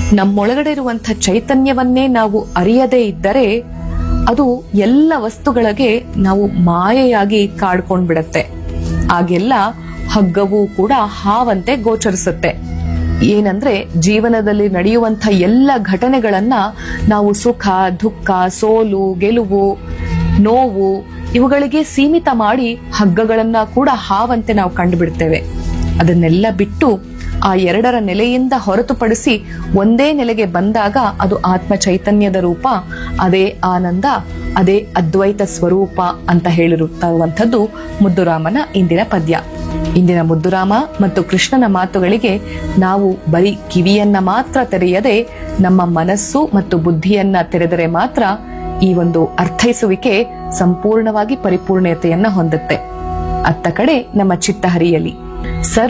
ನಮ್ಮೊಳಗಡೆ ಇರುವಂಥ ಚೈತನ್ಯವನ್ನೇ ನಾವು ಅರಿಯದೇ ಇದ್ದರೆ ಅದು ಎಲ್ಲ ವಸ್ತುಗಳಿಗೆ ನಾವು ಮಾಯೆಯಾಗಿ ಕಾಡ್ಕೊಂಡ್ಬಿಡತ್ತೆ ಆಗೆಲ್ಲ ಹಗ್ಗವೂ ಕೂಡ ಹಾವಂತೆ ಗೋಚರಿಸುತ್ತೆ ಏನಂದ್ರೆ ಜೀವನದಲ್ಲಿ ನಡೆಯುವಂಥ ಎಲ್ಲ ಘಟನೆಗಳನ್ನ ನಾವು ಸುಖ ದುಃಖ ಸೋಲು ಗೆಲುವು ನೋವು ಇವುಗಳಿಗೆ ಸೀಮಿತ ಮಾಡಿ ಹಗ್ಗಗಳನ್ನ ಕೂಡ ಹಾವಂತೆ ನಾವು ಕಂಡುಬಿಡ್ತೇವೆ ಅದನ್ನೆಲ್ಲ ಬಿಟ್ಟು ಆ ಎರಡರ ನೆಲೆಯಿಂದ ಹೊರತುಪಡಿಸಿ ಒಂದೇ ನೆಲೆಗೆ ಬಂದಾಗ ಅದು ಆತ್ಮ ಚೈತನ್ಯದ ರೂಪ ಅದೇ ಆನಂದ ಅದೇ ಅದ್ವೈತ ಸ್ವರೂಪ ಅಂತ ಹೇಳಿರುತ್ತಿರುವಂಥದ್ದು ಮುದ್ದುರಾಮನ ಇಂದಿನ ಪದ್ಯ ಇಂದಿನ ಮುದ್ದುರಾಮ ಮತ್ತು ಕೃಷ್ಣನ ಮಾತುಗಳಿಗೆ ನಾವು ಬರೀ ಕಿವಿಯನ್ನ ಮಾತ್ರ ತೆರೆಯದೆ ನಮ್ಮ ಮನಸ್ಸು ಮತ್ತು ಬುದ್ಧಿಯನ್ನ ತೆರೆದರೆ ಮಾತ್ರ ಈ ಒಂದು ಅರ್ಥೈಸುವಿಕೆ ಸಂಪೂರ್ಣವಾಗಿ ಪರಿಪೂರ್ಣತೆಯನ್ನ ಹೊಂದುತ್ತೆ ಅತ್ತ ಕಡೆ ನಮ್ಮ ಚಿತ್ತ ಹರಿಯಲಿ ಸರ್ವ